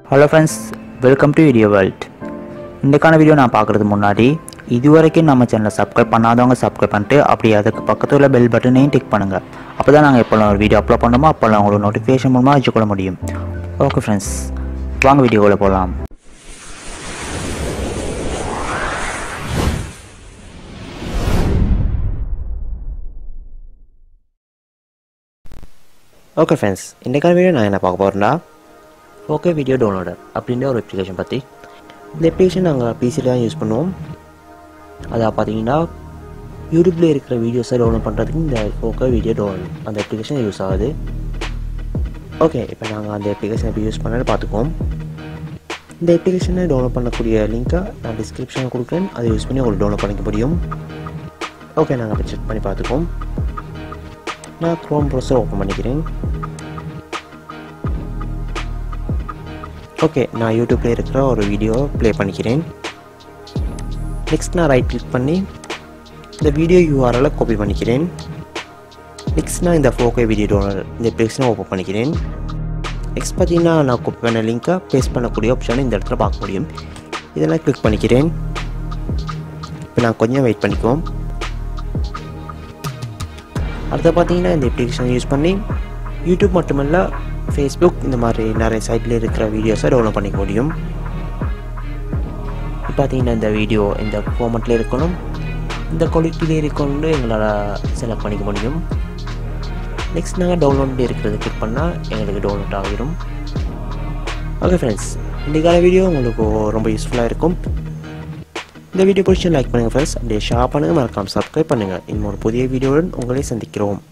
hello friends welcome to video world இன்றைக்கான video நான் பார்க்குறது முன்னாடி இதுவரைக்கும் நம்ம சேனலை சப்ஸ்கிரைப் பண்ணாதவங்க சப்ஸ்கிரைப் பண்ணிட்டு அப்படி அதுக்கு பக்கத்தில் உள்ள பெல் பட்டனையும் டிக் பண்ணுங்கள் அப்போ தான் நாங்கள் எப்போல்லாம் ஒரு வீடியோ அப்லோட் பண்ணோமோ அப்போல்லாம் உங்களுக்கு நோட்டிஃபிகேஷன் மூலமாக வச்சுக்கொள்ள முடியும் ஓகே ஃப்ரெண்ட்ஸ் வாங்க வீடியோக்குள்ளே போகலாம் ஓகே ஃப்ரெண்ட்ஸ் இன்றைக்கான வீடியோ நான் என்ன பார்க்க போகிறேன்னா ஓகே வீடியோ டவுன்லோடர் அப்படின்ற ஒரு அப்ளிகேஷன் பற்றி இந்த அப்ளிகேஷன் நாங்கள் பிசியில் தான் யூஸ் பண்ணுவோம் அதை பார்த்தீங்கன்னா யூடியூப்பில் இருக்கிற வீடியோஸை டவுன்லோட் பண்ணுறதுக்கு இந்த ஓகே வீடியோ டவுன்லோட் அந்த அப்ளிகேஷன் யூஸ் ஆகுது ஓகே இப்போ நாங்கள் அந்த அப்ளிகேஷன் எப்படி யூஸ் பண்ணாலும் பார்த்துக்குவோம் இந்த அப்ளிகேஷனை டவுன்லோட் பண்ணக்கூடிய லிங்க்கை நான் டிஸ்கிரிப்ஷனில் கொடுக்குறேன் அதை யூஸ் பண்ணி உங்களுக்கு டவுன்லோட் பண்ணிக்க முடியும் ஓகே நாங்கள் அப்போ செக் பண்ணி பார்த்துக்குவோம் நான் க்ரோம் ப்ரௌசர் ஓப்பன் பண்ணிக்கிறேன் ஓகே நான் யூடியூப்பில் இருக்கிற ஒரு வீடியோ ப்ளே பண்ணிக்கிறேன் நெக்ஸ்ட் நான் ரைட் கிளிக் பண்ணி இந்த வீடியோ யூஆர்எலை காப்பி பண்ணிக்கிறேன் நெக்ஸ்ட் நான் இந்த ஃபோக்கே வீடியோ டவுன்லோட் இந்த அப்ளிகேஷனை ஓப்பன் பண்ணிக்கிறேன் நெக்ஸ்ட் பார்த்தீங்கன்னா நான் காப்பி பண்ண லிங்க்கை பேஸ்ட் பண்ணக்கூடிய ஆப்ஷனை இந்த இடத்துல பார்க்க முடியும் இதெல்லாம் கிளிக் பண்ணிக்கிறேன் இப்போ நான் கொஞ்சம் வெயிட் பண்ணிக்குவோம் அடுத்து பார்த்தீங்கன்னா இந்த அப்ளிகேஷன் யூஸ் பண்ணி யூடியூப் மட்டுமல்ல ஃபேஸ்புக் இந்த மாதிரி நிறைய சைட்டில் இருக்கிற வீடியோஸை டவுன்லோட் பண்ணிக்க முடியும் இப்போ பார்த்தீங்கன்னா இந்த வீடியோ இந்த ஃபார்மெட்டில் இருக்கணும் இந்த குவாலிட்டியில் இருக்கணும்னு எங்களால் செலக்ட் பண்ணிக்க முடியும் நெக்ஸ்ட் நாங்கள் டவுன்லோட் இருக்கிறது கிளிக் பண்ணால் எங்களுக்கு டவுன்லோட் ஆகிடும் ஓகே ஃப்ரெண்ட்ஸ் இன்றைக்கான வீடியோ உங்களுக்கு ரொம்ப யூஸ்ஃபுல்லாக இருக்கும் இந்த வீடியோ பிடிச்சி லைக் பண்ணுங்கள் ஃப்ரெண்ட்ஸ் அப்படியே ஷேர் பண்ணுங்கள் மறக்காமல் சப்ஸ்கிரைப் பண்ணுங்கள் இன்னொரு புதிய வீடியோவுடன் உங்களை சந்திக்கிறோம்